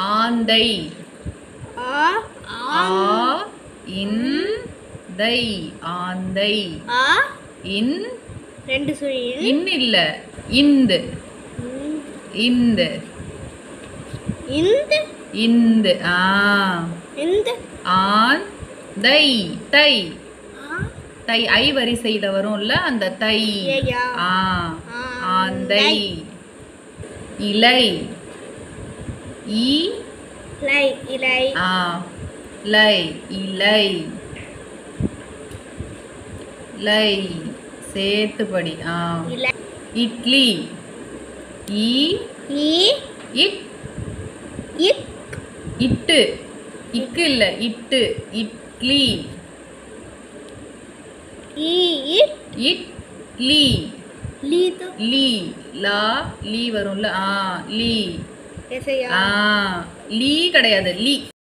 ஆந்தை ஆ ஆ இன் தை ஆந்தை ஆ இன் ரெண்டு சுழியில் இன் இல்ல இந்து இந்து இந்த இந்து ஆ இந்த ஆன் தை தை ஆ தை ஐ வரிசையில வரும்ல அந்த தை ஏயா. ஆ ஆந்தை இலை இ லை இலை ஆ லை இலை லை சேர்த்துப்படி ஆ இலை இட்லி இ ஈ இட் இக் இட்டு இக்கு இல்ல இட்டு இட்லி ஈ இட் இட்லி லீ தோ லீ லா லீ வரும்ல ஆ லீ எசையா ஆ லீ கிடையாது லீ